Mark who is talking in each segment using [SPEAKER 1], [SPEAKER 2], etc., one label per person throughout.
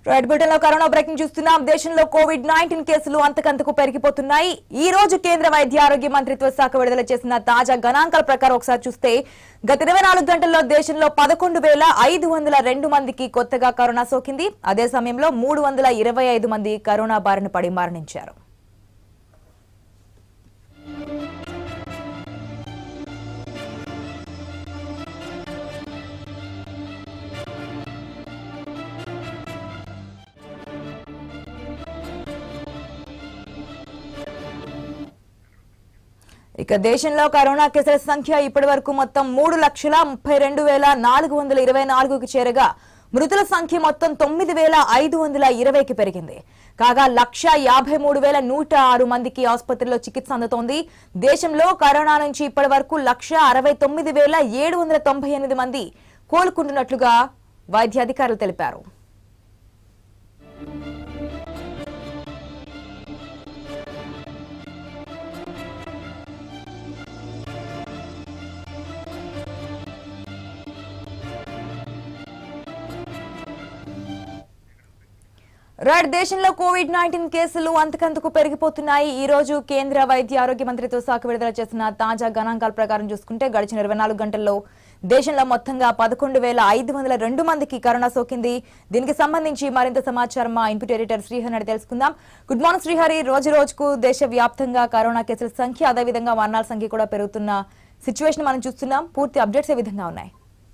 [SPEAKER 1] right Britain లో corona breaking చూస్తున్నాం దేశంలో కోవిడ్ నైన్టీన్ కేసులు అంతకంతకు పెరిగిపోతున్నాయి ఈ రోజు కేంద్ర వైద్య ఆరోగ్య మంత్రిత్వ శాఖ విడుదల చేసిన తాజా గణాంకాల ప్రకారం ఒకసారి చూస్తే గత ఇరవై నాలుగు గంటల్లో దేశంలో పదకొండు వేల ఐదు వందల రెండు మందికి కొత్తగా కరోనా సోకింది అదే సమయంలో మూడు వందల ఇరవై ఐదు మంది కరోనా బారిన పడి మరణించారు ఇక దేశంలో కరోనా కేసుల సంఖ్య ఇప్పటి వరకు మొత్తం మూడు లక్షల ముప్పై రెండు వేల నాలుగు వందల ఇరవై నాలుగుకి చేరగా మృతుల సంఖ్య మొత్తం తొమ్మిది వేల ఐదు వందల ఇరవైకి పెరిగింది కాగా లక్ష యాభై మూడు వేల నూట ఆరు మందికి ఆసుపత్రిలో చికిత్స అందుతోంది దేశంలో కరోనా నుంచి ఇప్పటి వరకు లక్ష అరవై తొమ్మిది వేల ఏడు వందల తొంభై ఎనిమిది మంది కోలుకుంటున్నట్లుగా వైద్య అధికారులు తెలిపారు రైట్ దేశంలో కోవిడ్ నైన్టీన్ కేసులు అంతకంతకు పెరిగిపోతున్నాయి ఈ రోజు కేంద్ర వైద్య ఆరోగ్య మంత్రిత్వ శాఖ విడుదల చేసిన తాజా గణాంకాల ప్రకారం చూసుకుంటే గడిచిన ఇరవై నాలుగు గంటల్లో దేశంలో మొత్తంగా పదకొండు వేల ఐదు వందల రెండు మందికి కరోనా సోకింది దీనికి సంబంధించి మరింత సమాచారం మా ఇన్పుట్ ఎడిటర్ శ్రీహరి అడిగి తెలుసుకుందాం గుడ్ మార్నింగ్ శ్రీహరి రోజు రోజుకు దేశ వ్యాప్తంగా కరోనా కేసుల సంఖ్య అదేవిధంగా మరణాల సంఖ్య కూడా పెరుగుతున్న సిచ్యువేషన్ మనం చూస్తున్నాం పూర్తి అప్డేట్స్ ఏ విధంగా ఉన్నాయి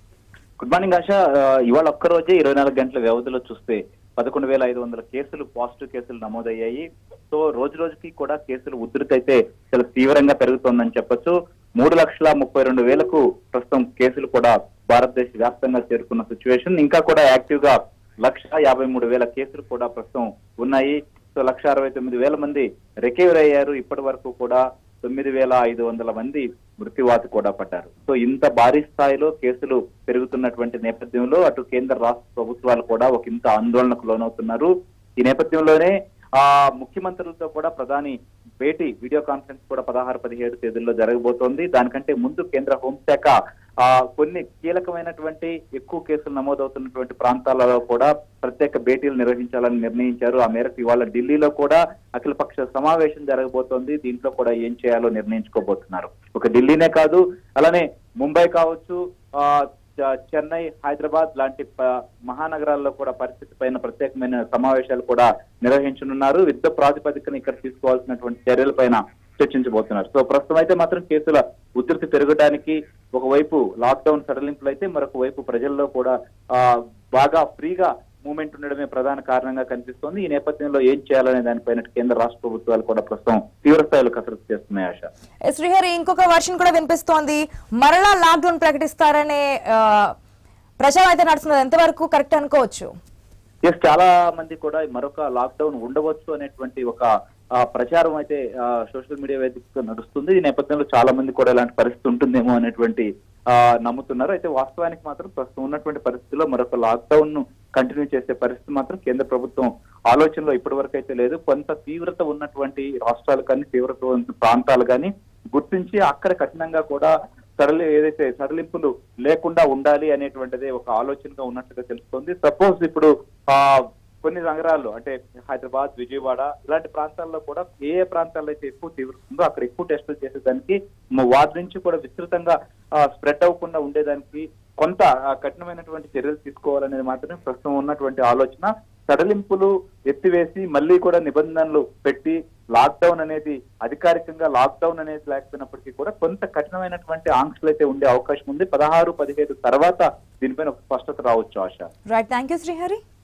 [SPEAKER 2] గుడ్ మార్నింగ్ ఆశ ఆ, ఇవాళ ఒక్క రోజే ఇరవై నాలుగు గంటల వ్యవధిలో చూస్తే పదకొండు వేల ఐదు వందల కేసులు పాజిటివ్ కేసులు నమోదయ్యాయి సో రోజు రోజుకి కూడా కేసులు ఉధృతి అయితే చాలా తీవ్రంగా పెరుగుతోందని చెప్పొచ్చు మూడు లక్షల ముప్పై రెండు వేలకు ప్రస్తుతం కేసులు కూడా భారతదేశ వ్యాప్తంగా చేరుకున్న సిచ్యువేషన్ ఇంకా కూడా యాక్టివ్ గా లక్ష యాభై మూడు వేల కేసులు కూడా ప్రస్తుతం ఉన్నాయి సో లక్ష అరవై తొమ్మిది వేల మంది రికవర్ అయ్యారు ఇప్పటి వరకు కూడా తొమ్మిది వేల ఐదు వందల మంది మృత్యువాత కూడా పడ్డారు సో ఇంత భారీ స్థాయిలో కేసులు పెరుగుతున్నటువంటి నేపథ్యంలో అటు కేంద్ర రాష్ట్ర ప్రభుత్వాలు కూడా ఒక ఇంత ఆందోళనకు లోనవుతున్నారు ఈ నేపథ్యంలోనే ఆ ముఖ్యమంత్రులతో కూడా ప్రధాని భేటీ వీడియో కాన్ఫరెన్స్ కూడా పదహారు పదిహేడు తేదీల్లో జరగబోతోంది దానికంటే ముందు కేంద్ర హోంశాఖ ఆ కొన్ని కీలకమైనటువంటి ఎక్కువ కేసులు నమోదవుతున్నటువంటి ప్రాంతాలలో కూడా ప్రత్యేక భేటీలు నిర్వహించాలని నిర్ణయించారు ఆ మేరకు ఇవాళ ఢిల్లీలో కూడా అఖిలపక్ష సమావేశం జరగబోతోంది దీంట్లో కూడా ఏం చేయాలో నిర్ణయించుకోబోతున్నారు ఒక ఢిల్లీనే కాదు అలానే ముంబై కావచ్చు ఆ చ- చెన్నై హైదరాబాద్ లాంటి ప- మహానగరాల్లో కూడా పరిస్థితి పైన ప్రత్యేకమైన సమావేశాలు కూడా నిర్వహించనున్నారు యుద్ధ ప్రాతిపదికన ఇక్కడ తీసుకోవాల్సినటువంటి చర్యలపైన చర్చించబోతున్నారు సో ప్రస్తుతం అయితే మాత్రం కేసుల ఉధృతి పెరగడానికి ఒకవైపు లాక్డౌన్ సడలింపులు అయితే మరొక వైపు ప్రజల్లో కూడా ఆ బాగా ఫ్రీగా మూమెంట్ ఉండడమే ప్రధాన కారణంగా కనిపిస్తోంది ఈ నేపథ్యంలో ఏం చేయాలనే దానిపైన కేంద్ర రాష్ట్ర ప్రభుత్వాలు కూడా ప్రస్తుతం తీవ్ర స్థాయిలో కసరత్తు చేస్తున్నాయి ఆశ
[SPEAKER 1] ఏ శ్రీహరి ఇంకొక వర్షన్ కూడా వినిపిస్తోంది మరలా లాక్డౌన్ ప్రకటిస్తారనే ఆ, ప్రచారం అయితే నడుస్తున్నది ఎంతవరకు కరెక్ట్ అనుకోవచ్చు
[SPEAKER 2] ఎస్ చాలా మంది కూడా మరొక లాక్డౌన్ ఉండవచ్చు అనేటువంటి ఒక ఆ, ప్రచారం అయితే సోషల్ మీడియా వేదికగా నడుస్తుంది ఈ నేపథ్యంలో చాలా మంది కూడా ఇలాంటి పరిస్థితి ఉంటుందేమో అనేటువంటి ఆ, నమ్ముతున్నారు అయితే వాస్తవానికి మాత్రం ప్రస్తుతం ఉన్నటువంటి పరిస్థితిలో మరొక లాక్డౌన్ ను కంటిన్యూ చేసే పరిస్థితి మాత్రం కేంద్ర ప్రభుత్వం ఆలోచనలో ఇప్పటి వరకు అయితే లేదు కొంత తీవ్రత ఉన్నటువంటి రాష్ట్రాలు కానీ తీవ్రత ఉన్న ప్రాంతాలు కానీ గుర్తించి అక్కడ కఠినంగా కూడా సడలి ఏదైతే సడలింపులు లేకుండా ఉండాలి అనేటువంటిది ఒక ఆలోచనగా ఉన్నట్టుగా తెలుస్తోంది సపోజ్ ఇప్పుడు ఆ కొన్ని నగరాల్లో అంటే హైదరాబాద్ విజయవాడ ఇలాంటి ప్రాంతాల్లో కూడా ఏ ఏ ప్రాంతాల్లో అయితే ఎక్కువ తీవ్రత ఉందో అక్కడ ఎక్కువ టెస్టులు చేసేదానికి మ- వాటి నుంచి కూడా విస్తృతంగా స్ప్రెడ్ అవ్వకుండా ఉండేదానికి కొంత ఆ, కఠినమైనటువంటి చర్యలు తీసుకోవాలనేది మాత్రమే ప్రస్తుతం ఉన్నటువంటి ఆలోచన సడలింపులు ఎత్తివేసి మళ్ళీ కూడా నిబంధనలు పెట్టి లాక్డౌన్ అనేది అధికారికంగా లాక్డౌన్ అనేది లేకపోయినప్పటికీ కూడా కొంత కఠినమైనటువంటి ఆంక్షలు అయితే ఉండే అవకాశం ఉంది పదహారు పదిహేడు తర్వాత దీనిపైన ఒక స్పష్టత రావచ్చు ఆశ
[SPEAKER 1] రైట్ థ్యాంక్ యూ శ్రీహరి